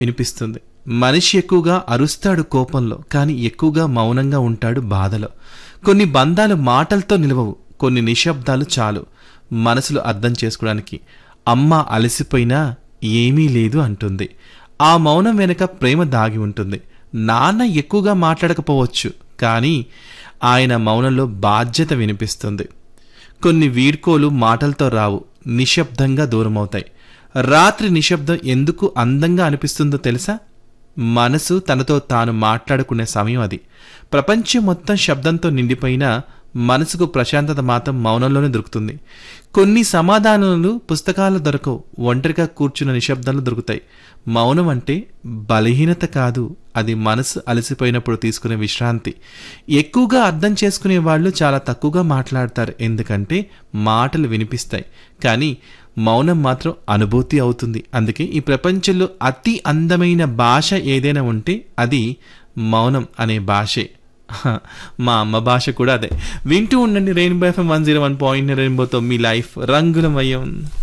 వినిపిస్తుంది మనిషి ఎక్కువగా అరుస్తాడు కోపంలో కానీ ఎక్కువగా మౌనంగా ఉంటాడు బాధలో కొన్ని బంధాలు మాటలతో నిలవవు కొన్ని నిశ్శబ్దాలు చాలు మనసులు అర్థం చేసుకోవడానికి అమ్మ అలసిపోయినా ఏమీ లేదు అంటుంది ఆ మౌనం వెనుక ప్రేమ దాగి ఉంటుంది నాన్న ఎక్కువగా మాట్లాడకపోవచ్చు కానీ ఆయన మౌనంలో బాధ్యత వినిపిస్తుంది కొన్ని వీడ్కోలు మాటలతో రావు నిశ్శబ్దంగా దూరమవుతాయి రాత్రి నిశ్శబ్దం ఎందుకు అందంగా అనిపిస్తుందో తెలుసా మనసు తనతో తాను మాట్లాడుకునే సమయం అది ప్రపంచం మొత్తం శబ్దంతో నిండిపోయినా మనసుకు ప్రశాంతత మాత్రం మౌనంలోనే దొరుకుతుంది కొన్ని సమాధానాలు పుస్తకాలు దొరకవు ఒంటరిగా కూర్చున్న నిశ్శబ్దాలు దొరుకుతాయి మౌనం అంటే బలహీనత కాదు అది మనసు అలసిపోయినప్పుడు తీసుకునే విశ్రాంతి ఎక్కువగా అర్థం చేసుకునే వాళ్ళు చాలా తక్కువగా మాట్లాడతారు ఎందుకంటే మాటలు వినిపిస్తాయి కానీ మౌనం మాత్రం అనుభూతి అవుతుంది అందుకే ఈ ప్రపంచంలో అతి అందమైన భాష ఏదైనా ఉంటే అది మౌనం అనే భాషే హ, మా అమ్మ భాష కూడా అదే వింటూ ఉండండి Rainbow FM one zero one point రెయిన్బోతో మీ లైఫ్ రంగులమయం